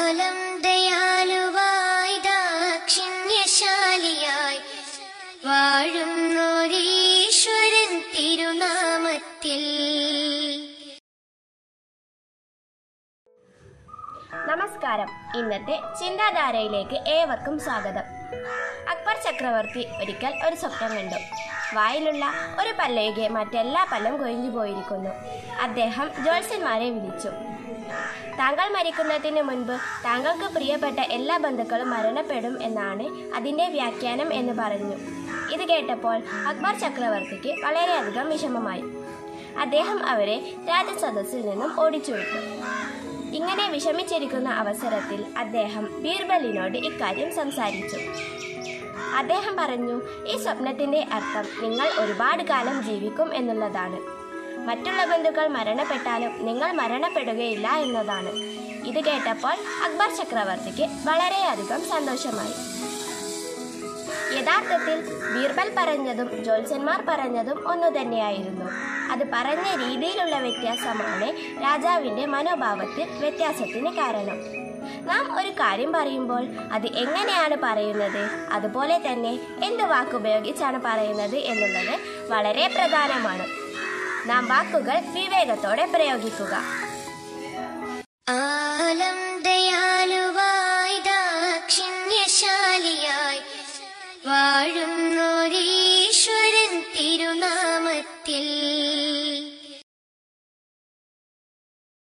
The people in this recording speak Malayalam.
കാലം ദയാലുവായി ദാക്ഷിണ്യശാലിയായി വാഴുന്നോരീശ്വരൻ തിരുനാമത്തിൽ നമസ്കാരം ഇന്നത്തെ ചിന്താധാരയിലേക്ക് ഏവർക്കും സ്വാഗതം അക്ബർ ചക്രവർത്തി ഒരിക്കൽ ഒരു സ്വപ്നം കണ്ടു വായിലുള്ള ഒരു പല്ലൊഴികെ മറ്റെല്ലാ പല്ലും കൊഴിഞ്ഞു പോയിരിക്കുന്നു അദ്ദേഹം ജ്യോത്സ്യന്മാരെ വിളിച്ചു താങ്കൾ മരിക്കുന്നതിന് മുൻപ് താങ്കൾക്ക് പ്രിയപ്പെട്ട എല്ലാ ബന്ധുക്കളും മരണപ്പെടും എന്നാണ് അതിൻ്റെ വ്യാഖ്യാനം എന്ന് പറഞ്ഞു ഇത് കേട്ടപ്പോൾ അക്ബർ ചക്രവർത്തിക്ക് വളരെയധികം വിഷമമായി അദ്ദേഹം അവരെ രാജസദസ്സിൽ നിന്നും ഓടിച്ചുവിട്ടു ഇങ്ങനെ വിഷമിച്ചിരിക്കുന്ന അവസരത്തിൽ അദ്ദേഹം ബീർബലിനോട് ഇക്കാര്യം സംസാരിച്ചു അദ്ദേഹം പറഞ്ഞു ഈ സ്വപ്നത്തിന്റെ അർത്ഥം നിങ്ങൾ ഒരുപാട് കാലം ജീവിക്കും എന്നുള്ളതാണ് മറ്റുള്ള ബന്ധുക്കൾ മരണപ്പെട്ടാലും നിങ്ങൾ മരണപ്പെടുകയില്ല എന്നതാണ് ഇത് കേട്ടപ്പോൾ അക്ബർ ചക്രവർത്തിക്ക് വളരെയധികം സന്തോഷമായി യഥാർത്ഥത്തിൽ ബീർബൽ പറഞ്ഞതും ജ്യോത്സ്യന്മാർ പറഞ്ഞതും ഒന്നു തന്നെയായിരുന്നു അത് പറഞ്ഞ രീതിയിലുള്ള വ്യത്യാസമാണ് രാജാവിന്റെ മനോഭാവത്തിൽ വ്യത്യാസത്തിന് കാരണം നാം ഒരു കാര്യം പറയുമ്പോൾ അത് എങ്ങനെയാണ് പറയുന്നത് അതുപോലെ തന്നെ എന്ത് വാക്കുപയോഗിച്ചാണ് പറയുന്നത് എന്നുള്ളത് വളരെ പ്രധാനമാണ് നാം വാക്കുകൾ വിവേകത്തോടെ പ്രയോഗിക്കുക ആലം